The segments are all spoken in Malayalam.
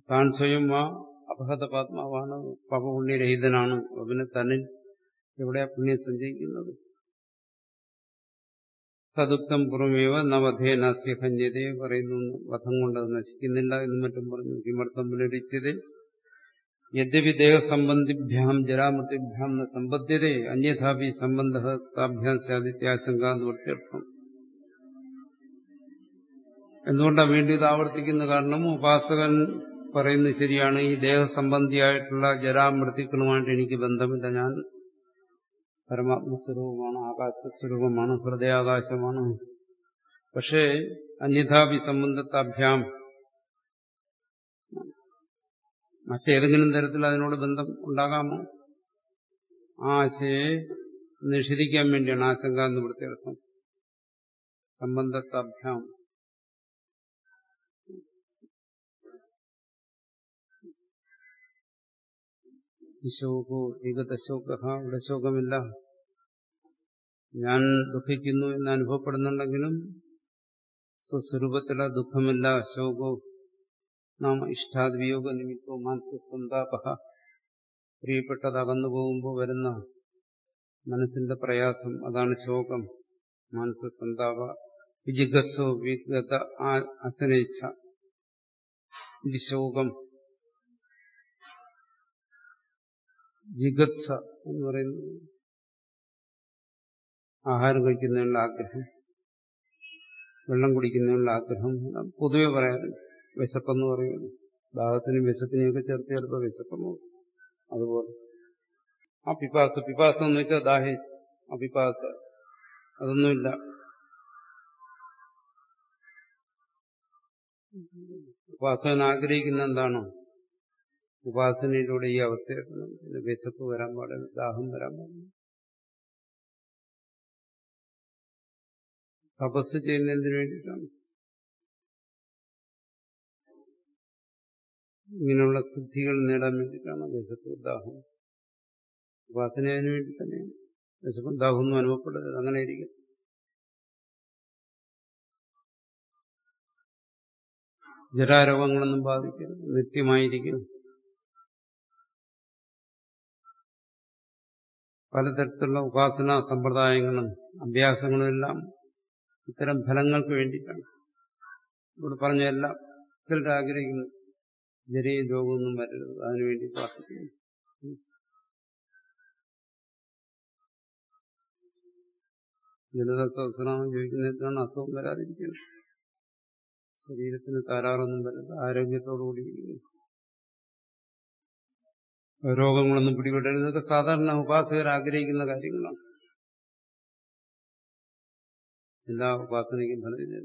താൻ സ്വയം ആ അപഹത പാത്മാവാണ് പാപപുണ്യരഹിതനാണ് പിന്നെ തന്നിൽ എവിടെയാ പുണ്യം സഞ്ചയിക്കുന്നത് തദുക്തം പുറമേവ നവധേനാസ്യ ഖഞ്യതയെ പറയുന്നു വധം കൊണ്ട് അത് നശിക്കുന്നില്ല എന്നും മറ്റും പറഞ്ഞു കിമർത്ഥം പുനരുച്ചത് യദ്യപി ദേഹസംബന്ധിഭ്യാം ജരാമൃതിഭ്യാം ന സമ്പദ്യതേ അന്യഥാപി സംബന്ധ താഭ്യാം സ്യാദിത്യാശങ്ക നിവൃത്തിയർത്ഥം എന്തുകൊണ്ടാണ് വേണ്ടി ഇത് ആവർത്തിക്കുന്ന കാരണം ഉപാസകൻ പറയുന്നത് ശരിയാണ് ഈ ദേഹസംബന്ധിയായിട്ടുള്ള ജരാമൃതിക്കളുമായിട്ട് എനിക്ക് ബന്ധമില്ല ഞാൻ പരമാത്മസ്വരൂപമാണ് ആകാശസ്വരൂപമാണ് ഹൃദയാകാശമാണ് പക്ഷേ അന്യഥാപി സംബന്ധത്താഭ്യാം മറ്റേതെങ്കിലും തരത്തിൽ അതിനോട് ബന്ധം ഉണ്ടാകാമോ ആ ആശയെ നിഷേധിക്കാൻ വേണ്ടിയാണ് ആശങ്ക എന്ന് വൃത്തിയർത്ഥം സംബന്ധത്താഭ്യാം ശോകോ ഏകദശോക ഇവിടെ ശോകമില്ല ഞാൻ ദുഃഖിക്കുന്നു എന്ന് അനുഭവപ്പെടുന്നുണ്ടെങ്കിലും സ്വസ്വരൂപത്തിലെ ദുഃഖമില്ല ശോകോ നാം ഇഷ്ടാദ്വിയോഗ നിമിത്തോ മാനസിക സന്താപ പ്രിയപ്പെട്ടത് അകന്നു പോകുമ്പോൾ വരുന്ന മനസ്സിന്റെ പ്രയാസം അതാണ് ശോകം മാനസിക സന്താപ വിജിഗസ്സോ വിഗത അസനേച്ഛ വിശോകം ജിഗത്സ എന്ന് പറയുന്നത് ആഹാരം കഴിക്കുന്നതിനുള്ള ആഗ്രഹം വെള്ളം കുടിക്കുന്നതിനുള്ള ആഗ്രഹം പൊതുവെ പറയാറുണ്ട് വിശപ്പെന്ന് പറയുന്നു ദാഹത്തിനും വിശപ്പിനെയും ഒക്കെ ചേർത്ത് ചിലപ്പോൾ വിശപ്പെന്ന് അതുപോലെ ആ പിപ്പാസ പിപ്പാസ എന്ന് വെച്ചാൽ ദാഹി ആ പിപ്പാസ അതൊന്നുമില്ല ഉപാസകൻ ആഗ്രഹിക്കുന്ന എന്താണോ ഉപാസനയിലൂടെ ഈ അവസ്ഥയെത്തണം പിന്നെ വിശപ്പ് വരാൻ പാടില്ല ദാഹം വരാൻ പാടില്ല തപസ് ചെയ്യുന്നതിന് വേണ്ടിയിട്ടാണ് ഇങ്ങനെയുള്ള സിദ്ധികൾ നേടാൻ വേണ്ടിയിട്ടാണ് വിശപ്പ് ദാഹം ഉപാസന അതിനു വേണ്ടി തന്നെയാണ് വിശപ്പും ദാഹമൊന്നും അനുഭവപ്പെടരുത് അങ്ങനെ ഇരിക്കും ജരാരോഗങ്ങളൊന്നും ബാധിക്കരുത് നിത്യമായിരിക്കും പലതരത്തിലുള്ള ഉപാസനാ സമ്പ്രദായങ്ങളും അഭ്യാസങ്ങളും എല്ലാം ഇത്തരം ഫലങ്ങൾക്ക് വേണ്ടിയിട്ടാണ് ഇവിടെ പറഞ്ഞ എല്ലാം ചിലർ ആഗ്രഹിക്കുന്നു ജരയും രോഗമൊന്നും വരരുത് അതിനുവേണ്ടി പ്രാർത്ഥിക്കുന്നു ജനത സഹസ്രനാമം ചോദിക്കുന്നതിനാണ് അസുഖം വരാതിരിക്കുന്നത് ശരീരത്തിന് താരാറൊന്നും വരരുത് ആരോഗ്യത്തോടുകൂടി രോഗങ്ങളൊന്നും പിടിപെടരുത് ഇതൊക്കെ സാധാരണ ഉപാസകർ ആഗ്രഹിക്കുന്ന കാര്യങ്ങളാണ് എല്ലാ ഉപാസനയ്ക്കും ഫലമില്ല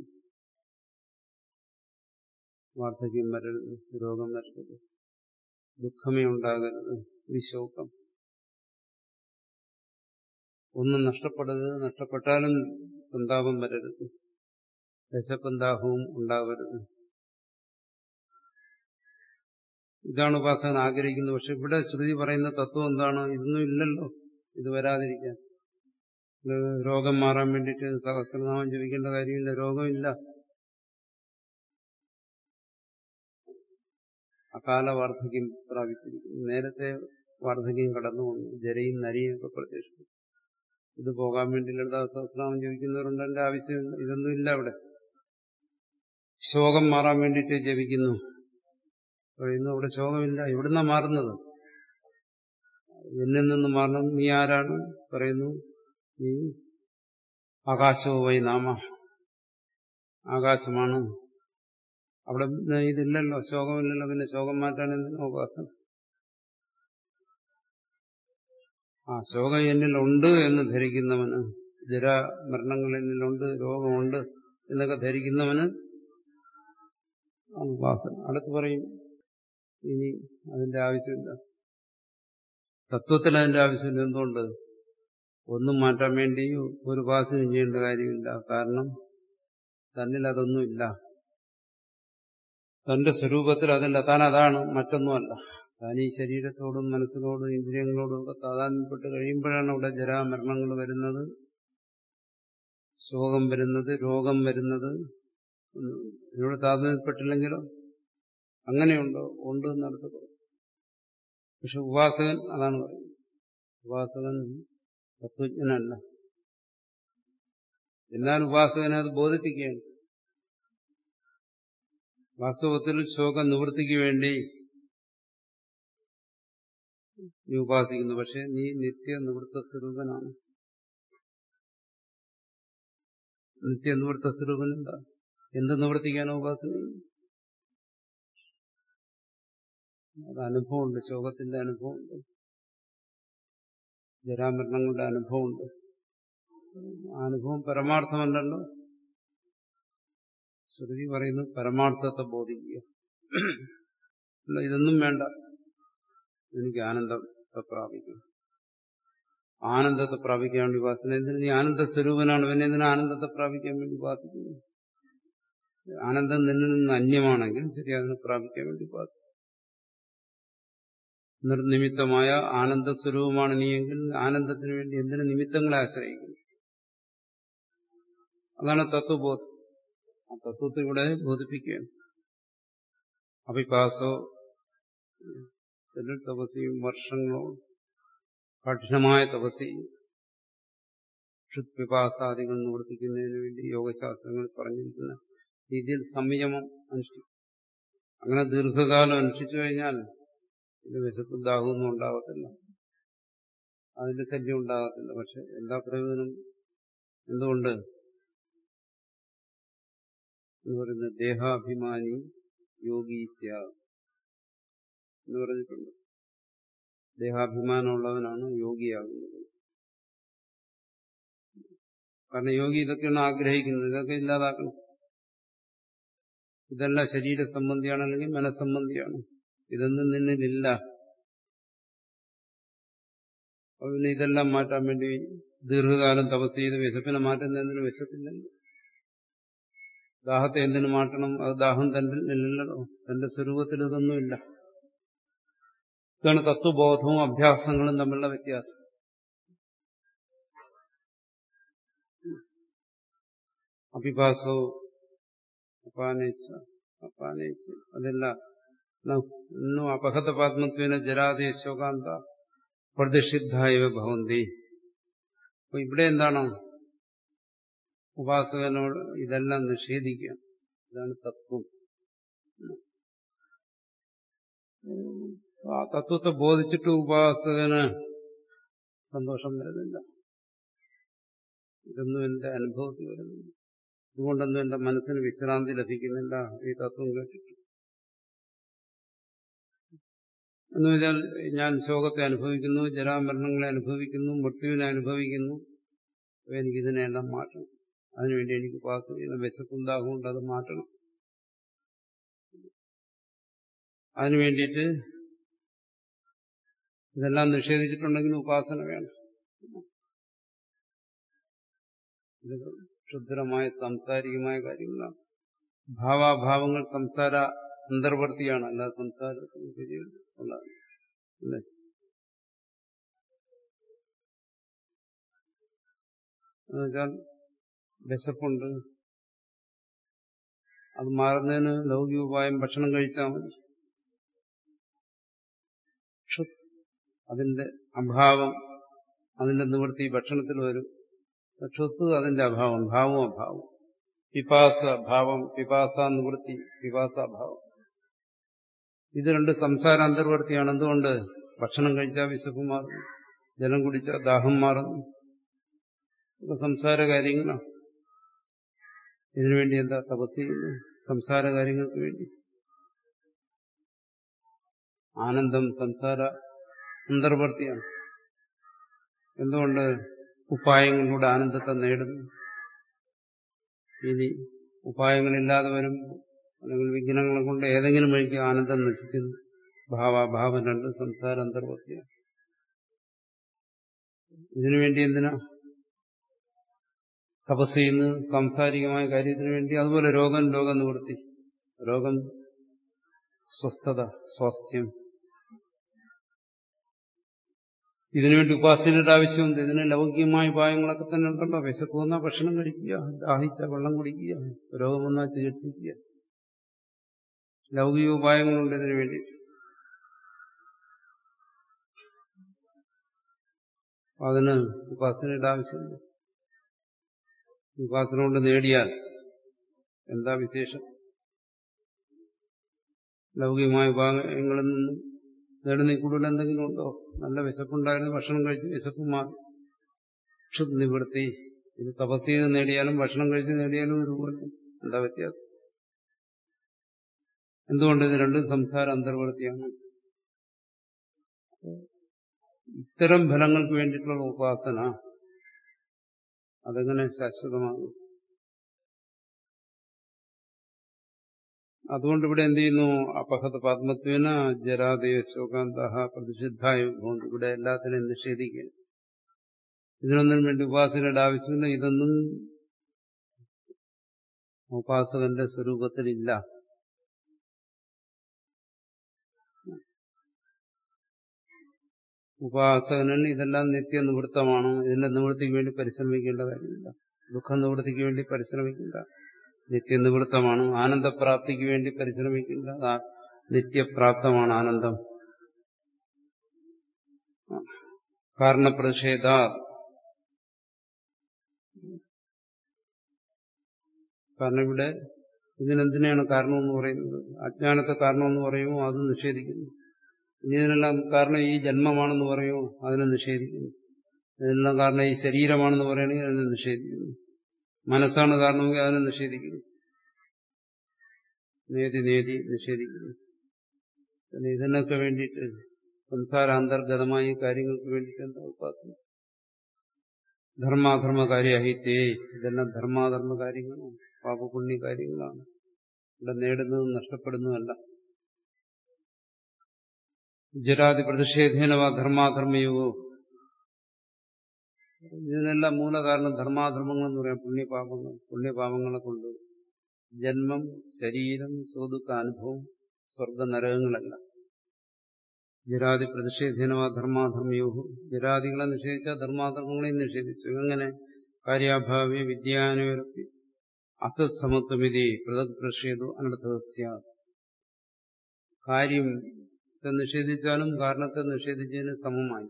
വാർദ്ധക്യം വരരുത് രോഗം വരരുത് ദുഃഖമേ ഉണ്ടാകരുത് വിശോകം ഒന്നും നഷ്ടപ്പെടരുത് നഷ്ടപ്പെട്ടാലും സന്താപം വരരുത് വിശപ്പന്താഹവും ഉണ്ടാവരുത് ഇതാണ് ഉപാസകൻ ആഗ്രഹിക്കുന്നത് പക്ഷെ ഇവിടെ ശ്രുതി പറയുന്ന തത്വം എന്താണ് ഇതൊന്നും ഇല്ലല്ലോ ഇത് വരാതിരിക്കാൻ രോഗം മാറാൻ വേണ്ടിയിട്ട് സഹസ്രനാമം ജപിക്കേണ്ട കാര്യമില്ല രോഗമില്ല അകാല വാർദ്ധക്യം പ്രാപിച്ചിരിക്കുന്നു നേരത്തെ വാർദ്ധക്യം കടന്നു വന്നു ജരയും നരിയും ഒക്കെ പ്രത്യക്ഷപ്പെട്ടു ഇത് പോകാൻ വേണ്ടി ലളിത സഹസ്രനാമം ജപിക്കുന്നവരുണ്ട് എന്റെ ആവശ്യമില്ല ഇതൊന്നും ഇല്ല അവിടെ ശോകം മാറാൻ വേണ്ടിയിട്ട് ജപിക്കുന്നു പറയുന്നു അവിടെ ശോകമില്ല എവിടുന്നാ മാറുന്നത് എന്നിൽ നിന്ന് മാറണം നീ ആരാണ് പറയുന്നു നീ ആകാശവും വൈ നാമ ആകാശമാണ് അവിടെ ഇതില്ലല്ലോ ശോകമില്ലല്ലോ പിന്നെ ശോകം മാറ്റാൻ എന്തിനാ ഉപാസന ആ ശോകം എന്നിലുണ്ട് എന്ന് ധരിക്കുന്നവന് ജര മരണങ്ങൾ എന്നിലുണ്ട് രോഗമുണ്ട് എന്നൊക്കെ ധരിക്കുന്നവന് ഉപാസന അടുത്ത് പറയും ഇനി അതിന്റെ ആവശ്യമില്ല തത്വത്തിൽ അതിന്റെ ആവശ്യമില്ല എന്തുകൊണ്ട് ഒന്നും മാറ്റാൻ വേണ്ടി ഒരു ഉപാസന ചെയ്യേണ്ട കാര്യമില്ല കാരണം തന്നിൽ അതൊന്നുമില്ല തന്റെ സ്വരൂപത്തിൽ അതല്ല താൻ അതാണ് മറ്റൊന്നുമല്ല താൻ ഈ ശരീരത്തോടും മനസ്സിനോടും ഇന്ദ്രിയങ്ങളോടും ഒക്കെ താതാന്യപ്പെട്ട് കഴിയുമ്പോഴാണ് ഇവിടെ ജരാമരണങ്ങൾ വരുന്നത് ശോകം വരുന്നത് രോഗം വരുന്നത് ഇതിനോട് താതാന്യപ്പെട്ടില്ലെങ്കിലോ അങ്ങനെയുണ്ടോ ഉണ്ട് എന്നടുത്ത് പറയും പക്ഷെ ഉപാസകൻ അതാണ് പറയുന്നത് ഉപാസകൻ തത്വജ്ഞനല്ല എന്നാൽ ഉപാസകനെ അത് ബോധിപ്പിക്കുകയാണ് വാസ്തവത്തിൽ ശോക നിവൃത്തിക്ക് വേണ്ടി നീ ഉപാസിക്കുന്നു പക്ഷെ നീ നിത്യ നിവൃത്ത സ്വരൂപനാണ് നിത്യ നിവൃത്ത സ്വരൂപൻ എന്താ എന്ത് നിവർത്തിക്കാനോ ഉപാസന അത് അനുഭവമുണ്ട് ശോകത്തിന്റെ അനുഭവമുണ്ട് ജരാമരണങ്ങളുടെ അനുഭവമുണ്ട് ആ അനുഭവം പരമാർത്ഥമല്ലല്ലോ ശ്രുതി പറയുന്നു പരമാർത്ഥത്തെ ബോധിക്കുക അല്ല ഇതൊന്നും വേണ്ട എനിക്ക് ആനന്ദത്തെ പ്രാപിക്കും ആനന്ദത്തെ പ്രാപിക്കാൻ വേണ്ടി ഉപാസന എന്തിന് നീ ആനന്ദ സ്വരൂപനാണ് പിന്നെ എന്തിനാ ആനന്ദത്തെ പ്രാപിക്കാൻ വേണ്ടി ഉപാസിക്കുന്നു ആനന്ദം നിന്നിൽ നിന്ന് അന്യമാണെങ്കിൽ ശരി അതിനെ പ്രാപിക്കാൻ വേണ്ടി ഉപാസിക്കും നിർനിമിത്തമായ ആനന്ദ സ്വരൂപമാണ് നീയെങ്കിൽ ആനന്ദത്തിന് വേണ്ടി എന്തിനു നിമിത്തങ്ങളെ ആശ്രയിക്കുന്നു അതാണ് തത്വബോധം ആ തത്വത്തെ ഇവിടെ ബോധിപ്പിക്കുകയാണ് അഭിപാസോ തപസ്സിയും വർഷങ്ങളോട് കഠിനമായ തപസ്സിയും ക്ഷുത്പിപാസാദികൾ നിവർത്തിക്കുന്നതിന് വേണ്ടി യോഗശാസ്ത്രങ്ങൾ പറഞ്ഞിരിക്കുന്ന രീതിയിൽ സംയമം അനുഷ്ഠിക്കും അങ്ങനെ ദീർഘകാലം അനുഷ്ഠിച്ചു കഴിഞ്ഞാൽ ഇത് വിശപ്പും ദാഹമൊന്നും ഉണ്ടാകത്തില്ല അതിന്റെ ശല്യം ഉണ്ടാകത്തില്ല പക്ഷെ എല്ലാ പ്രയോജനം എന്തുകൊണ്ട് എന്ന് പറയുന്നത് ദേഹാഭിമാനി യോഗീത്യ എന്ന് പറഞ്ഞിട്ടുണ്ട് ദേഹാഭിമാനമുള്ളവനാണ് യോഗിയാകുന്നത് കാരണം യോഗി ഇതൊക്കെയാണ് ആഗ്രഹിക്കുന്നത് ഇതൊക്കെ ഇല്ലാതാക്കണം ഇതെല്ലാം ശരീര സംബന്ധിയാണ് അല്ലെങ്കിൽ മനസ്സംബന്ധിയാണ് ഇതൊന്നും നിന്നിലില്ല അപ്പൊ പിന്നെ ഇതെല്ലാം മാറ്റാൻ വേണ്ടി ദീർഘകാലം തപസ് ചെയ്ത് വിശപ്പിനെ മാറ്റുന്നതിന് വിശപ്പില്ലല്ലോ ദാഹത്തെ എന്തിനു മാറ്റണം അത് ദാഹം തന്റെ ഇല്ലല്ലോ തന്റെ സ്വരൂപത്തിൽ ഇതൊന്നുമില്ല ഇതാണ് തത്വബോധവും അഭ്യാസങ്ങളും തമ്മിലുള്ള വ്യത്യാസം അഭിഭാസോ അപാനേച്ഛ അപാനേച്ഛ അതെല്ലാം ഇന്നും അപഹത പാത്മത്വന ജരാതേ ശോകാന്ത പ്രതിഷിദ്ധായവ ഭവന്തി അപ്പൊ ഇവിടെ എന്താണ് ഉപാസകനോട് ഇതെല്ലാം നിഷേധിക്കുക ഇതാണ് തത്വം ആ തത്വത്തെ ബോധിച്ചിട്ട് ഉപാസകന് സന്തോഷം വരുന്നില്ല ഇതൊന്നും എന്റെ അനുഭവത്തിൽ വരുന്നില്ല ഇതുകൊണ്ടൊന്നും എന്റെ മനസ്സിന് വിശ്രാന്തി ലഭിക്കുന്നില്ല ഈ തത്വം കേട്ടിട്ട് എന്ന് വെച്ചാൽ ഞാൻ ശോകത്തെ അനുഭവിക്കുന്നു ജരാമരണങ്ങളെ അനുഭവിക്കുന്നു മൃത്യുവിനെ അനുഭവിക്കുന്നു എനിക്കിതിനെല്ലാം മാറ്റണം അതിനുവേണ്ടി എനിക്ക് ഉപാസന ചെയ്യണം വിശപ്പും ദാഹമുണ്ട് അത് മാറ്റണം അതിനു വേണ്ടിയിട്ട് ഇതെല്ലാം നിഷേധിച്ചിട്ടുണ്ടെങ്കിൽ ഉപാസന വേണം ഇത് ക്ഷുദ്രമായ സാംസാരികമായ കാര്യങ്ങളാണ് ഭാവാഭാവങ്ങൾ സംസാര അന്തർവർത്തിയാണ് അല്ലാതെ സംസാരത്തിന് ശരിയല്ല അല്ലേ എന്നുവെച്ചാൽ വിശപ്പുണ്ട് അത് മാറുന്നതിന് ലൗകിക ഉപായം ഭക്ഷണം കഴിച്ചാൽ മതി അതിന്റെ അഭാവം അതിന്റെ നിവൃത്തി ഭക്ഷണത്തിൽ വരും ക്ഷുത്ത് അതിന്റെ അഭാവം ഭാവവും അഭാവം പിപാസ ഭാവം പിപാസ നിവൃത്തി പിപാസാഭാവം ഇത് രണ്ട് സംസാര അന്തർവർത്തിയാണ് എന്തുകൊണ്ട് ഭക്ഷണം കഴിച്ചാൽ വിശപ്പ് മാറുന്നു ജലം കുടിച്ചാൽ ദാഹം മാറുന്നു ഇതൊക്കെ സംസാര കാര്യങ്ങളാണ് ഇതിനുവേണ്ടി എന്താ തപസ് ചെയ്യുന്നു സംസാര കാര്യങ്ങൾക്ക് വേണ്ടി ആനന്ദം സംസാര അന്തർവർത്തിയാണ് എന്തുകൊണ്ട് ഉപായങ്ങളിലൂടെ ആനന്ദത്തെ നേടുന്നു ഇനി ഉപായങ്ങളില്ലാതെ വരും അല്ലെങ്കിൽ വിഘ്നങ്ങളെ കൊണ്ട് ഏതെങ്കിലും വഴിക്ക് ആനന്ദം നശിക്കുന്നു ഭാവാഭാവം രണ്ട് സംസാര അന്തർവർത്തിയാണ് ഇതിനുവേണ്ടി എന്തിനാ തപസ് ചെയ്യുന്നു സാംസാരികമായ കാര്യത്തിന് വേണ്ടി അതുപോലെ രോഗം രോഗം നിവൃത്തി രോഗം സ്വസ്ഥത സ്വാസ്ഥ്യം ഇതിനുവേണ്ടി ഉപാസനയുടെ ആവശ്യമുണ്ട് ഇതിന് ലൗകികമായ ഉപായങ്ങളൊക്കെ തന്നെ ഉണ്ടല്ലോ വിശപ്പ് വന്നാൽ ഭക്ഷണം കഴിക്കുക ദാഹിച്ച വെള്ളം കുടിക്കുക രോഗം വന്നാൽ ചികിത്സിക്കുക ലൗകിക ഉപായങ്ങളുണ്ട് ഇതിനു വേണ്ടി അതിന് ഉപാസനയുടെ ആവശ്യമില്ല ഉപാസന കൊണ്ട് നേടിയാൽ എന്താ വിശേഷം ലൗകികമായ ഉപായങ്ങളിൽ നിന്നും നേടുന്ന കൂടുതൽ എന്തെങ്കിലും ഉണ്ടോ നല്ല വിശപ്പുണ്ടായിരുന്നു ഭക്ഷണം കഴിച്ച് വിശപ്പ് മാറി ക്ഷുത് നിവൃത്തി ഇത് തപസ് ചെയ്ത് നേടിയാലും ഭക്ഷണം കഴിച്ച് നേടിയാലും ഒരുപോലെ എന്താ വ്യത്യാസം എന്തുകൊണ്ട് ഇത് രണ്ടും സംസാര അന്തർവർത്തിയാണ് ഇത്തരം ഫലങ്ങൾക്ക് വേണ്ടിയിട്ടുള്ള ഉപാസന അതെങ്ങനെ ശാശ്വതമാകും അതുകൊണ്ട് ഇവിടെ എന്ത് ചെയ്യുന്നു അപഹത പത്മത്വന ജരാദയ ശോകാന്ത പ്രതിഷിദ്ധായ ഭൂമി ഇവിടെ എല്ലാത്തിനെയും നിഷേധിക്കുകയാണ് ഇതിനൊന്നും വേണ്ടി ഉപാസനയുടെ ആവശ്യമില്ല ഇതൊന്നും ഉപാസകന്റെ സ്വരൂപത്തിലില്ല ഉപാസകന് ഇതെല്ലാം നിത്യനിവൃത്തമാണ് ഇതിന്റെ നിവൃത്തിക്ക് വേണ്ടി പരിശ്രമിക്കേണ്ട കാര്യമില്ല ദുഃഖ നിവൃത്തിക്ക് വേണ്ടി പരിശ്രമിക്കേണ്ട നിത്യനിവൃത്തമാണ് ആനന്ദപ്രാപ്തിക്ക് വേണ്ടി പരിശ്രമിക്കേണ്ട നിത്യപ്രാപ്തമാണ് ആനന്ദം കാരണപ്രതിഷേധ കാരണം ഇവിടെ ഇതിനെന്തിനാണ് കാരണമെന്ന് പറയുന്നത് അജ്ഞാനത്തെ കാരണമെന്ന് പറയുമോ അത് നിഷേധിക്കുന്നു ഇനി ഇതിനെല്ലാം കാരണം ഈ ജന്മമാണെന്ന് പറയുമോ അതിനെ നിഷേധിക്കുന്നു ഇതിനെല്ലാം കാരണം ഈ ശരീരമാണെന്ന് പറയുകയാണെങ്കിൽ അതിനെ നിഷേധിക്കുന്നു മനസ്സാണ് കാരണമെങ്കിൽ അതിനെ നിഷേധിക്കുന്നു നേതി നേതി നിഷേധിക്കുന്നു പിന്നെ ഇതിനൊക്കെ വേണ്ടിയിട്ട് സംസാരാന്തർഗതമായ കാര്യങ്ങൾക്ക് വേണ്ടിയിട്ട് എന്താ ഉപാസന ധർമാധർമ്മ കാര്യാഹിത്തേ ഇതെല്ലാം ധർമാധർമ്മ കാര്യങ്ങളാണ് പാപപുണ്യ കാര്യങ്ങളാണ് ഇവിടെ നേടുന്നതും നഷ്ടപ്പെടുന്നതല്ല ജരാതി പ്രതിഷേധേനവ ധർമാധർമ്മയോഗോ ഇതിനെല്ലാം മൂലകാരണം ധർമാധർമ്മങ്ങൾ എന്ന് പറയാം പുണ്യപാപങ്ങൾ പുണ്യപാപങ്ങളെ കൊണ്ട് ജന്മം ശരീരം സ്വതുക്ക അനുഭവം സ്വർഗ നരകങ്ങളല്ല ജരാതി പ്രതിഷേധേനവ ധർമാധർമ്മയോഗം ജരാദികളെ നിഷേധിച്ച ധർമാധർമ്മങ്ങളെയും നിഷേധിച്ചു എങ്ങനെ കാര്യാഭാവി വിദ്യാനുരപ്പി അസത്സമത്വമിതി പൃഥക് പ്രതിഷേധോ അനർത്ഥസ്യ കാര്യത്തെ നിഷേധിച്ചാലും കാരണത്തെ നിഷേധിച്ചതിന് സമമായി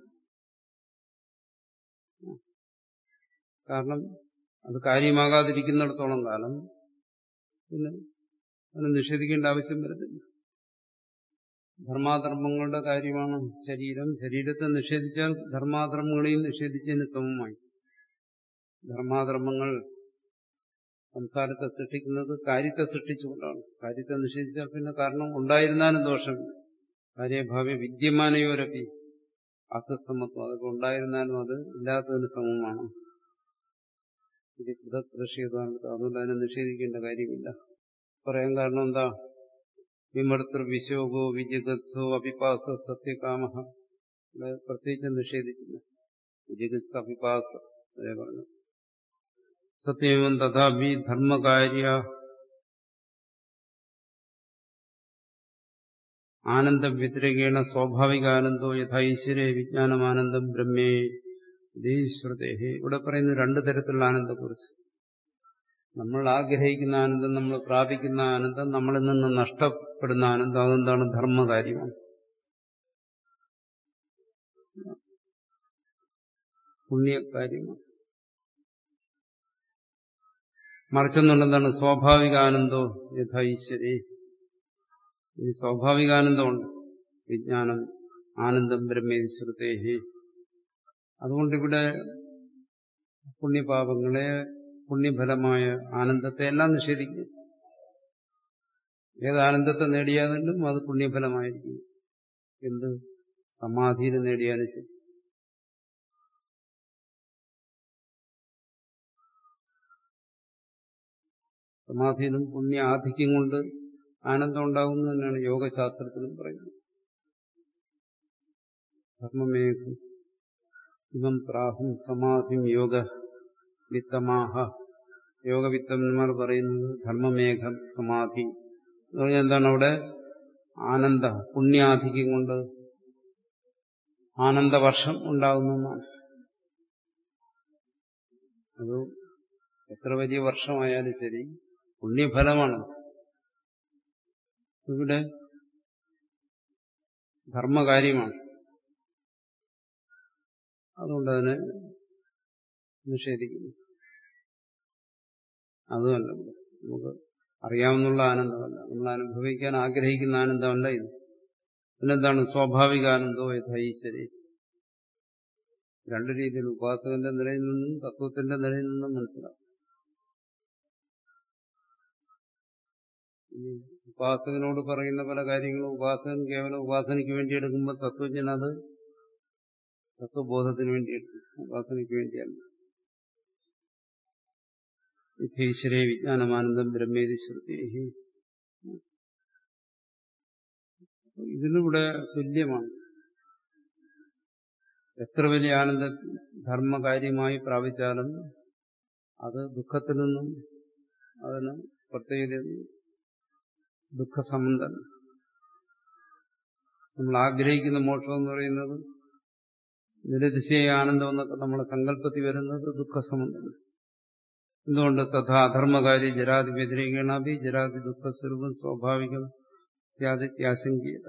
കാരണം അത് കാര്യമാകാതിരിക്കുന്നിടത്തോളം കാലം പിന്നെ അതിനെ നിഷേധിക്കേണ്ട ആവശ്യം വരുന്നില്ല ധർമാധർമ്മങ്ങളുടെ കാര്യമാണ് ശരീരം ശരീരത്തെ നിഷേധിച്ചാൽ ധർമാധർമ്മങ്ങളെയും നിഷേധിച്ചതിന് സമമായി ധർമാധർമ്മങ്ങൾ സംസാരത്തെ സൃഷ്ടിക്കുന്നത് കാര്യത്തെ സൃഷ്ടിച്ചുകൊണ്ടാണ് കാര്യത്തെ നിഷേധിച്ചാൽ പിന്നെ കാരണം ഉണ്ടായിരുന്നാലും ദോഷമില്ല കാര്യഭാവി വിദ്യമാനയോരപ്പി അസസമത്വം അതൊക്കെ ഉണ്ടായിരുന്നാലും അത് ഇല്ലാത്തതിന് സമമാണ് ഇത് കൃതപ്രഷേധമാണ് അതുകൊണ്ട് അതിനെ നിഷേധിക്കേണ്ട കാര്യമില്ല പറയാൻ കാരണം എന്താ വിമർത്തൃ വിശോകോ വിജിഗത്സോ അപിപാസ സത്യകാമ പ്രത്യേകിച്ച് നിഷേധിച്ചില്ല വിജിഗത്സ അപിപാസ അതേ പറഞ്ഞു സത്യമം തഥാപി ധർമ്മകാര്യ ആനന്ദം വ്യതിരകേണ സ്വാഭാവികാനന്ദോ യഥാ ഈശ്വരേ വിജ്ഞാനമാനന്ദം ബ്രഹ്മേ ശ്രുതേഹി ഇവിടെ പറയുന്ന രണ്ടു തരത്തിലുള്ള ആനന്ദത്തെക്കുറിച്ച് നമ്മൾ ആഗ്രഹിക്കുന്ന ആനന്ദം നമ്മൾ പ്രാപിക്കുന്ന ആനന്ദം നമ്മളിൽ നിന്ന് നഷ്ടപ്പെടുന്ന ആനന്ദം അതെന്താണ് ധർമ്മകാര്യമാണ് പുണ്യകാര്യമാണ് മറിച്ചെന്നുണ്ടെന്താണ് സ്വാഭാവികാനന്ദോ യഥാ ഈശ്വരേ ഈ സ്വാഭാവികാനന്ദമുണ്ട് വിജ്ഞാനം ആനന്ദം ബ്രഹ്മേശ്വരത്തേഹി അതുകൊണ്ടിവിടെ പുണ്യപാപങ്ങളെ പുണ്യഫലമായ ആനന്ദത്തെ എല്ലാം നിഷേധിക്കും ഏത് ആനന്ദത്തെ നേടിയാലും അത് പുണ്യഫലമായിരിക്കും എന്ത് സമാധിയിൽ നേടിയാലും ശരി സമാധിയിലും പുണ്യ ആധിക്യം കൊണ്ട് ആനന്ദം ഉണ്ടാകുന്നു തന്നെയാണ് യോഗശാസ്ത്രത്തിലും പറയുന്നത് ധർമ്മമേഖം ഇമം പ്രാഹും സമാധിം യോഗ വിത്തമാഹ യോഗവിത്തന്മാർ പറയുന്നത് ധർമ്മമേഘം സമാധി എന്ന് പറഞ്ഞാൽ എന്താണ് അവിടെ ആനന്ദ പുണ്യാധിക്യം കൊണ്ട് ആനന്ദവർഷം ഉണ്ടാകുന്നു എന്നാണ് അത് എത്ര വലിയ വർഷമായാലും ശരി പുണ്യഫലമാണ് ഇവിടെ ധർമ്മകാര്യമാണ് അതുകൊണ്ട് അതിനെ നിഷേധിക്കുന്നു അതുമല്ല ഇവിടെ നമുക്ക് അറിയാവുന്നുള്ള ആനന്ദമല്ല നമ്മൾ അനുഭവിക്കാൻ ആഗ്രഹിക്കുന്ന ആനന്ദമല്ല ഇത് പിന്നെന്താണ് സ്വാഭാവിക ആനന്ദോ യഥ ഈശ്വരി രണ്ട് രീതിയിൽ ഉപാസകന്റെ നിലയിൽ നിന്നും തത്വത്തിന്റെ നിലയിൽ നിന്നും മനസ്സിലാവും ഈ ഉപാസകനോട് പറയുന്ന പല കാര്യങ്ങളും ഉപാസകൻ കേവലം ഉപാസനയ്ക്ക് വേണ്ടി എടുക്കുമ്പോൾ തത്വജ്ഞൻ അത് തത്വബോധത്തിന് വേണ്ടി എടുക്കും ഉപാസനയ്ക്ക് വേണ്ടിയല്ല ഈശ്വരേ വിജ്ഞാനമാനന്ദം ബ്രഹ്മേതി ശ്രുതി ഇതിനിവിടെ തുല്യമാണ് എത്ര വലിയ ആനന്ദ ധർമ്മകാര്യമായി പ്രാപിച്ചാലും അത് ദുഃഖത്തിൽ നിന്നും അതിന് പ്രത്യേകത ദുഃഖസംബന്ധം നമ്മൾ ആഗ്രഹിക്കുന്ന മോക്ഷം എന്ന് പറയുന്നത് നിരതിശയ ആനന്ദം എന്നൊക്കെ നമ്മുടെ സങ്കല്പത്തിൽ വരുന്നത് ദുഃഖസംബന്ധം എന്തുകൊണ്ട് തഥാ അധർമ്മകാരി ജരാതി വ്യതിരേകണാഭി ജരാതി ദുഃഖസ്വരൂപം സ്വാഭാവികം സ്യാദിത്യാശങ്കീയത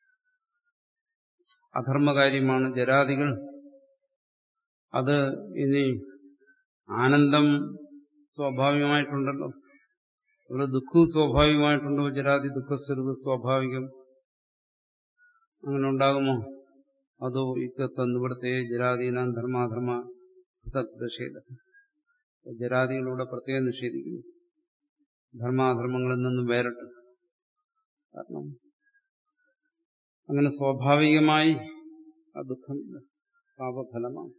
അധർമ്മകാര്യമാണ് ജരാദികൾ അത് ഇനി ആനന്ദം സ്വാഭാവികമായിട്ടുണ്ടല്ലോ ഇവിടെ ദുഃഖവും സ്വാഭാവികമായിട്ടുണ്ടോ ജരാതി ദുഃഖസ്വരൂപ സ്വാഭാവികം അങ്ങനെ ഉണ്ടാകുമോ അതോ ഇക്കത്തന്നിവിടുത്തെ ജരാദീനാം ധർമാധർമ്മ നിഷേധം ജരാദികളിലൂടെ പ്രത്യേകം നിഷേധിക്കുന്നു ധർമാധർമ്മങ്ങളിൽ നിന്നും വേറിട്ട് കാരണം അങ്ങനെ സ്വാഭാവികമായി ആ ദുഃഖം പാപഫലമാണ്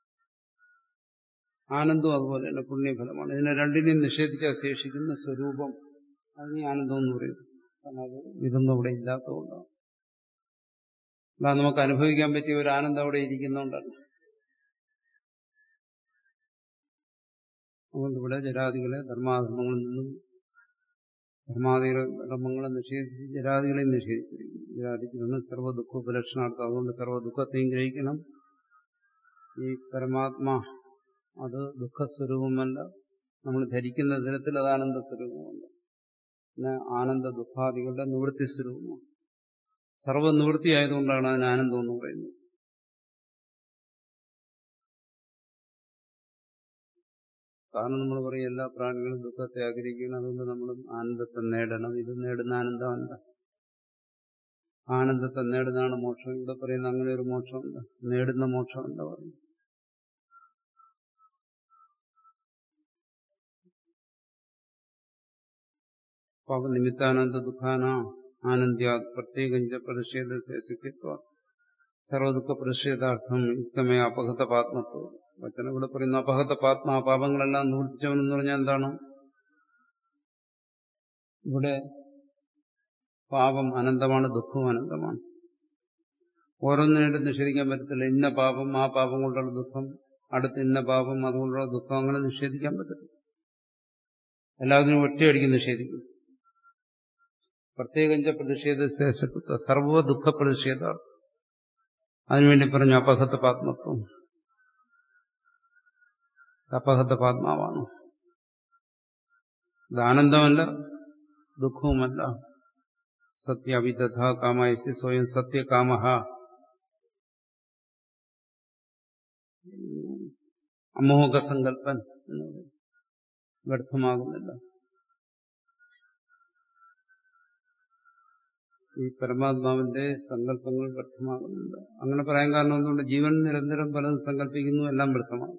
ആനന്ദവും അതുപോലെ തന്നെ പുണ്യഫലമാണ് ഇതിനെ രണ്ടിനെയും നിഷേധിക്കാൻ ശേഷിക്കുന്ന സ്വരൂപം അതിന് ആനന്ദം എന്ന് പറയുന്നു കാരണം അത് ഇതൊന്നും അവിടെ ഇല്ലാത്തതുകൊണ്ടാണ് അല്ല നമുക്ക് അനുഭവിക്കാൻ പറ്റിയ ഒരു ആനന്ദം അവിടെ ഇരിക്കുന്നതുകൊണ്ടല്ല അതുകൊണ്ട് ഇവിടെ ജരാദികളെ ധർമാധർമ്മങ്ങളിൽ നിന്നും ധർമാദികളെ ധർമ്മങ്ങളെ നിഷേധിച്ച് ജരാദികളെ നിഷേധിച്ചിരിക്കുന്നു ജരാദിക്കുന്ന സർവ്വ ദുഃഖ ഉപലക്ഷണാർത്ഥം അതുകൊണ്ട് സർവ്വ ദുഃഖത്തെയും ഗ്രഹിക്കണം ഈ പരമാത്മാ അത് ദുഃഖസ്വരൂപമല്ല നമ്മൾ ധരിക്കുന്ന തരത്തിൽ അത് ആനന്ദ സ്വരൂപമല്ല പിന്നെ ആനന്ദ ദുഃഖാദികളുടെ നിവൃത്തി സ്വരൂപമാണ് സർവ്വനിവൃത്തി ആയതുകൊണ്ടാണ് അതിന് ആനന്ദം എന്ന് പറയുന്നത് കാരണം നമ്മൾ പറയും എല്ലാ പ്രാണികളും ദുഃഖത്തെ ആഗ്രഹിക്കണം അതുകൊണ്ട് നമ്മളും ആനന്ദത്തെ നേടണം ഇത് നേടുന്ന ആനന്ദമല്ല ആനന്ദത്തെ നേടുന്നതാണ് മോക്ഷം ഇവിടെ പറയുന്ന അങ്ങനെ ഒരു മോക്ഷമല്ല നേടുന്ന മോക്ഷമല്ല പറയുന്നത് പാപനിമിത്താനന്ദ ദുഃഖാന ആനന്ദ്യാ പ്രത്യേകം പ്രതിഷേധ സർവദുഃഖ പ്രതിഷേധാർത്ഥം യുക്തമായ അപഹത പാത്മത്വം വചനം ഇവിടെ പറയുന്ന അപഹത പാത്മ ആ പാപങ്ങളെല്ലാം നിവർത്തിച്ചവനെന്ന് പറഞ്ഞാൽ എന്താണ് ഇവിടെ പാപം അനന്തമാണ് ദുഃഖവും അനന്തമാണ് ഓരോന്നിനായിട്ട് നിഷേധിക്കാൻ പറ്റത്തില്ല ഇന്ന പാപം ആ പാപം കൊണ്ടുള്ള ദുഃഖം അടുത്ത് ഇന്ന പാപം അതുകൊണ്ടുള്ള ദുഃഖം അങ്ങനെ നിഷേധിക്കാൻ പറ്റത്തില്ല എല്ലാത്തിനും ഒറ്റയടിക്ക് നിഷേധിക്കും പ്രത്യേകം പ്രതിഷേധ ശേഷത്വ സർവ ദുഃഖ പ്രതിഷേധാർത്ഥം അതിനുവേണ്ടി പറഞ്ഞു അപഹത്ത പാത്മത്വം അപഹത്ത പാത്മാവാണ് ഇത് ആനന്ദമല്ല ദുഃഖവുമല്ല സത്യാവിദധ കാമയസി സ്വയം സത്യകാമ അമോഘസങ്കല്പൻ വ്യർത്ഥമാകുന്നില്ല ഈ പരമാത്മാവിന്റെ സങ്കല്പങ്ങൾ വ്യർത്ഥമാകുന്നില്ല അങ്ങനെ പറയാൻ കാരണം എന്തുകൊണ്ട് ജീവൻ നിരന്തരം പലതും സങ്കല്പിക്കുന്നു എല്ലാം വ്യർത്ഥമാകും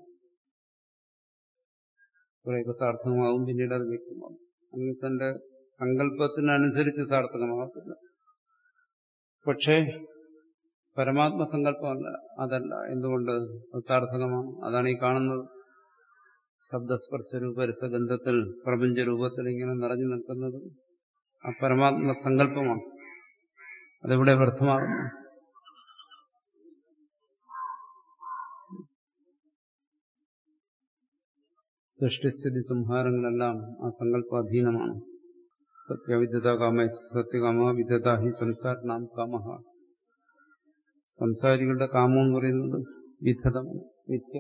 കുറേയൊക്കെ സാർത്ഥകമാകും പിന്നീട് അത് വ്യക്തമാകും അങ്ങനെ തന്റെ സങ്കല്പത്തിനനുസരിച്ച് സാർത്ഥകമാകത്തില്ല പക്ഷേ പരമാത്മസങ്കല്പമല്ല അതല്ല എന്തുകൊണ്ട് അത് സാർത്ഥകമാണ് അതാണ് ഈ കാണുന്നത് ശബ്ദസ്പർശ രൂപരസഗന്ധത്തിൽ പ്രപഞ്ച രൂപത്തിൽ ഇങ്ങനെ നിറഞ്ഞു നിൽക്കുന്നത് ആ പരമാത്മ സങ്കല്പമാണ് അതെവിടെ വ്യർത്ഥമാകുന്നു സൃഷ്ടിസ്ഥിതി സംഹാരങ്ങളെല്ലാം ആ സങ്കല്പാധീനമാണ് സത്യവിദ്യത കാമ സത്യകാമ വിദ്യത ഹി സംസാരണാം കാമ സംസാരികളുടെ കാമം എന്ന് പറയുന്നത് വിധതമാണ് മിഥ്യ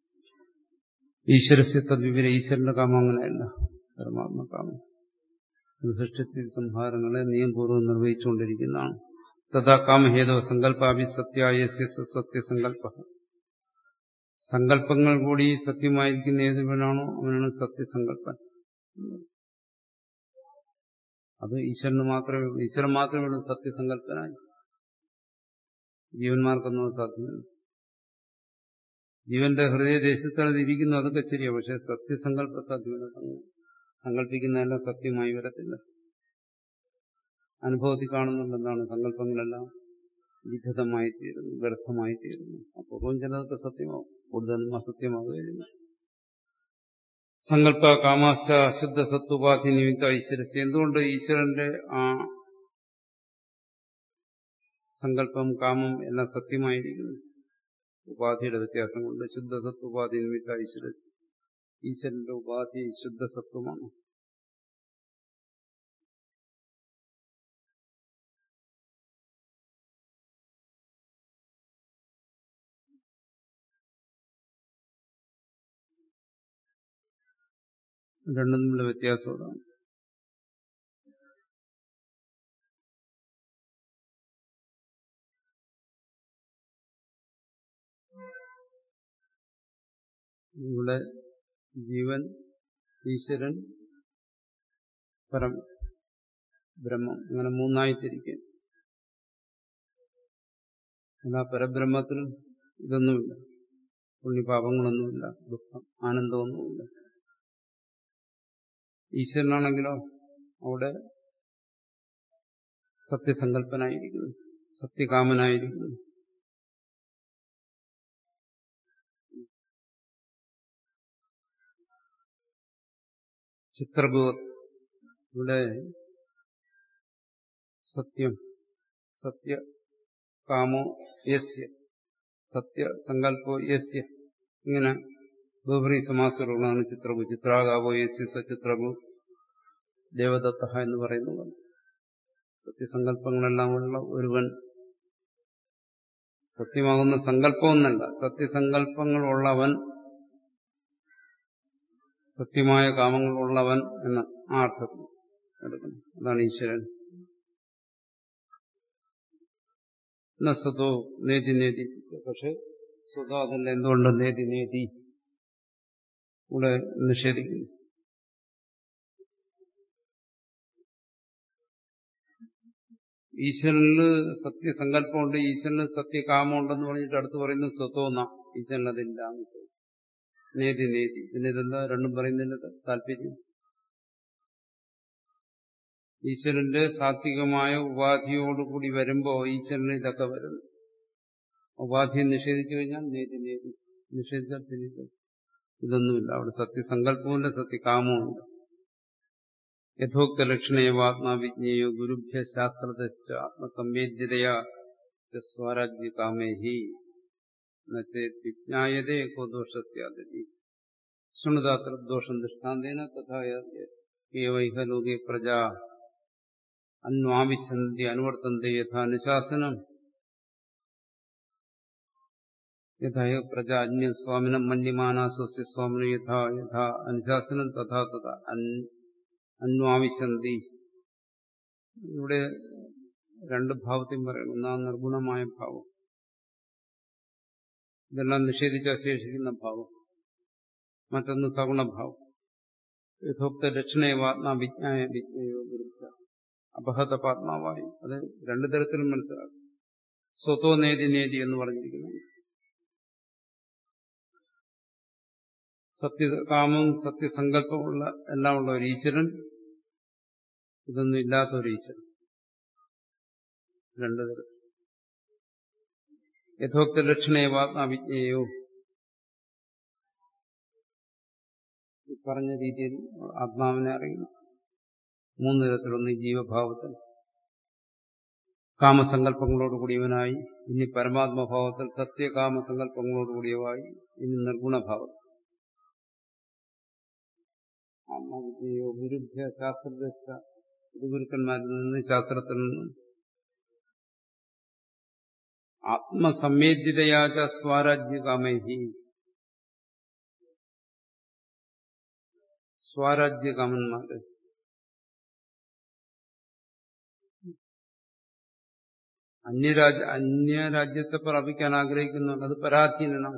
ഈശ്വരസ്യ തദ്വിവര ഈശ്വരന്റെ കാമം അങ്ങനെയല്ല പരമാത്മ കാമം സൃഷ്ടി സംഹാരങ്ങളെ നിയമപൂർവ്വം നിർവഹിച്ചുകൊണ്ടിരിക്കുന്നതാണ് തഥാ കാമഹേതവ സങ്കല്പാഭി സത്യായ സത്യസങ്കല്പ സങ്കല്പങ്ങൾ കൂടി സത്യമായിരിക്കുന്ന ഏതുവനാണോ അവനാണ് സത്യസങ്കല്പൻ അത് ഈശ്വരന് മാത്രമേ ഉള്ളൂ ഈശ്വരൻ മാത്രമേ ഉള്ളൂ സത്യസങ്കല്പനായി ജീവന്മാർക്കൊന്നും സാധ്യമല്ല ജീവന്റെ ഹൃദയദേശത്താണ് അത് ഇരിക്കുന്നു അതൊക്കെ ശരിയാണ് പക്ഷെ സത്യസങ്കല്പ സാധ്യമല്ല സങ്കല്പിക്കുന്നതെല്ലാം സത്യമായി വരത്തില്ല അനുഭവത്തിൽ കാണുന്നുണ്ടെന്നാണ് സങ്കല്പങ്ങളെല്ലാം വിധതമായി തീരുന്നു വ്യർത്ഥമായി തീരുന്നു അപ്പോൾ ചിലതൊക്കെ സത്യമാവും കൂടുതലും അസത്യമാകുകയില്ല സങ്കല്പ കാമാശ അശുദ്ധ സത്വപാധി നിമിത്ത ഈശ്വരസ് എന്തുകൊണ്ട് ഈശ്വരന്റെ ആ സങ്കല്പം കാമം എല്ലാം സത്യമായിരിക്കുന്നു ഉപാധിയുടെ വ്യത്യാസം കൊണ്ട് ശുദ്ധസത്വ ഉപാധി നിമിത്ത ഈശ്വരസ് ഈശ്വരന്റെ ഉപാധി ശുദ്ധസത്വമാണ് രണ്ടും തമ്മിലുള്ള വ്യത്യാസം അതാണ് ഇവിടെ ജീവൻ ഈശ്വരൻ പരം ബ്രഹ്മം അങ്ങനെ മൂന്നായി തിരിക്കും എന്നാ പരബ്രഹ്മത്തിൽ ഇതൊന്നുമില്ല പുണ്യപാപങ്ങളൊന്നുമില്ല ദുഃഖം ആനന്ദമൊന്നുമില്ല ഈശ്വരനാണെങ്കിലോ അവിടെ സത്യസങ്കല്പനായിരിക്കുന്നു സത്യകാമനായിരിക്കുന്നു ചിത്രബോധ് ഇവിടെ സത്യം സത്യ കാമോ യസ്യ സത്യസങ്കല്പോ യസ്യ ഇങ്ങനെ ബഹുറി സമാസമുള്ളതാണ് ചിത്രഭു ചിത്രാകാവോ യസ്യ സചിത്രഭു ദേവദത്ത എന്ന് പറയുന്നത് സത്യസങ്കല്പങ്ങളെല്ലാം ഉള്ള ഒരുവൻ സത്യമാകുന്ന സങ്കല്പമൊന്നല്ല സത്യസങ്കല്പങ്ങളുള്ളവൻ സത്യമായ കാമങ്ങളുള്ളവൻ എന്ന ആ അർത്ഥത്തിൽ എടുക്കുന്നു അതാണ് ഈശ്വരൻ സ്വതോ നേതി നേതി പക്ഷെ സ്വതോ അതല്ല എന്തുകൊണ്ട് നേതി നേതി ഇവിടെ നിഷേധിക്കുന്നു ഈശ്വരന് സത്യസങ്കല്പമുണ്ട് ഈശ്വരന് സത്യകാമമുണ്ടെന്ന് പറഞ്ഞിട്ട് അടുത്ത് പറയുന്നു സ്വത്തോന്ന ഈശ്വരൻ അതില്ല നേതി നേതി പിന്നെ ഇതെന്താ രണ്ടും പറയുന്നതിന്റെ താല്പര്യം ഈശ്വരന്റെ സാത്വികമായ ഉപാധിയോടുകൂടി വരുമ്പോ ഈശ്വരന് ഇതൊക്കെ വരുന്നു ഉപാധിയെ നിഷേധിച്ചു കഴിഞ്ഞാൽ നേതി നേതി നിഷേധിച്ചാൽ പിന്നെ ഇതൊന്നുമില്ല അവിടെ സത്യസങ്കല്പവുമില്ല സത്യകാമവുമില്ല യഥോക്ത ലക്ഷണേവാത്മാവിജ്ഞേയോ ഗുരുഭ്യ ശാസ്ത്രദശ്ച ആത്മസംവേദ്യതയാ സ്വരാജ്യ കാമേഹി വിജ്ഞായതേ കോ ദോഷത്യാദി ശൃണുതാത്ര ദോഷം ദൃഷ്ടാന്തേന തഥാ ഏവൈഹ ലോകെ പ്രജ അന്വാവിശന്തി അനുവർത്തന്തി യഥാ അനുശാസനം യഥാ പ്രജ അന്യസ്വാമിനം മന്യമാന സ്വസ്യ സ്വാമിനം യഥാ യഥാ അനുശാസനം തഥാ തഥാ അന്വാവിശന്തി ഇവിടെ രണ്ട് ഭാവത്തെയും പറയണം ഒന്നാം നിർഗുണമായ ഭാവം ഇതെല്ലാം നിഷേധിച്ച് ശേഷിക്കുന്ന ഭാവം മറ്റൊന്ന് സഗുണഭാവം യഥോക്ത ദക്ഷിണേവാത്മാ വിജ്ഞായ വിജ്ഞയോ ഗുരുത്ത അപഹത പാത്മാവായി അത് രണ്ടു തരത്തിലും മനസ്സിലാക്കും സ്വതോ നേതി നേതി എന്ന് പറഞ്ഞിരിക്കുന്നു സത്യകാമവും സത്യസങ്കല്പമുള്ള എല്ലാം ഉള്ള ഒരു ഈശ്വരൻ ഇതൊന്നും ഇല്ലാത്ത ഒരു ഈശ്വരൻ രണ്ടു തരം യഥോക്ത ലക്ഷണേവാത്മാവിജ്ഞയോ പറഞ്ഞ രീതിയിൽ ആത്മാവിനെ അറിയുന്നു മൂന്ന് തരത്തിലൊന്ന് ജീവഭാവത്തിൽ കാമസങ്കല്പങ്ങളോടുകൂടിയവനായി ഇനി പരമാത്മഭാവത്തിൽ സത്യകാമസങ്കല്പങ്ങളോടുകൂടിയവായി ഇനി നിർഗുണഭാവത്തിൽ ആത്മാവിജ്ഞയോ ഗുരുഭ്യ ശാസ്ത്രദശ ഗുരുക്കന്മാരിൽ നിന്ന് ശാസ്ത്രത്തിൽ നിന്നും ആത്മസംവേദ്യതയാച സ്വാരാജ്യകാമൈഹി സ്വാരാജ്യകാമന്മാര് അന്യരാജ്യ അന്യരാജ്യത്തെ പ്രാപിക്കാൻ ആഗ്രഹിക്കുന്നുണ്ട് അത് പരാധീനനാണ്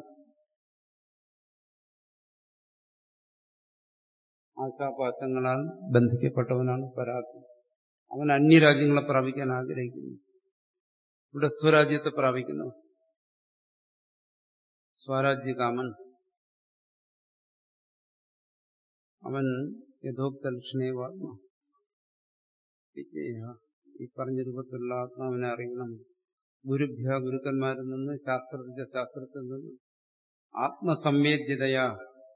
ആശാപാശങ്ങളാൽ ബന്ധിക്കപ്പെട്ടവനാണ് പരാധീൻ അവൻ അന്യരാജ്യങ്ങളെ പ്രാപിക്കാൻ ആഗ്രഹിക്കുന്നു ഇവിടെ സ്വരാജ്യത്തെ പ്രാപിക്കുന്നു സ്വരാജ്യകാമൻ അവൻ യഥോക്ത ലക്ഷണേവാത്മ വിജ്ഞേയ ഈ പറഞ്ഞ രൂപത്തിലുള്ള ആത്മാവിനെ അറിയണം ഗുരുഭ്യ ഗുരുക്കന്മാരിൽ നിന്ന് ശാസ്ത്രജ്ഞ ശാസ്ത്രത്തിൽ നിന്ന് ആത്മസംവേദ്യതയാ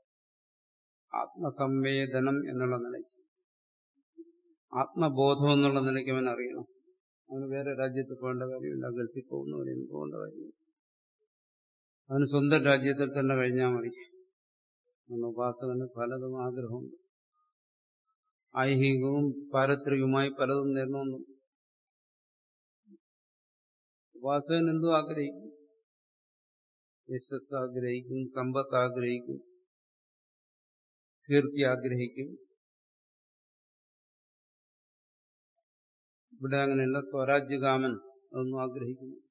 ആത്മസംവേദനം എന്നുള്ള നിലയ്ക്ക് ആത്മബോധം എന്നുള്ള നിലയ്ക്ക് അവൻ അറിയണം അവന് വേറെ രാജ്യത്ത് പോകേണ്ട കാര്യമില്ല ഗൾഫിൽ പോകുന്നവരെയും പോകേണ്ട കാര്യമില്ല അവന് സ്വന്തം രാജ്യത്തിൽ തന്നെ കഴിഞ്ഞാൽ മതി അവന് ഉപാസകന് പലതും ആഗ്രഹമുണ്ട് ഐഹികവും പാരത്രികവുമായി പലതും നേരണമെന്നു ഉപാസകൻ എന്തും ആഗ്രഹിക്കും യശസ് ആഗ്രഹിക്കും സമ്പത്ത് ആഗ്രഹിക്കും കീർത്തി ആഗ്രഹിക്കും ഇവിടെ അങ്ങനെയല്ല സ്വരാജ്യകാമൻ അതൊന്നും ആഗ്രഹിക്കുന്നു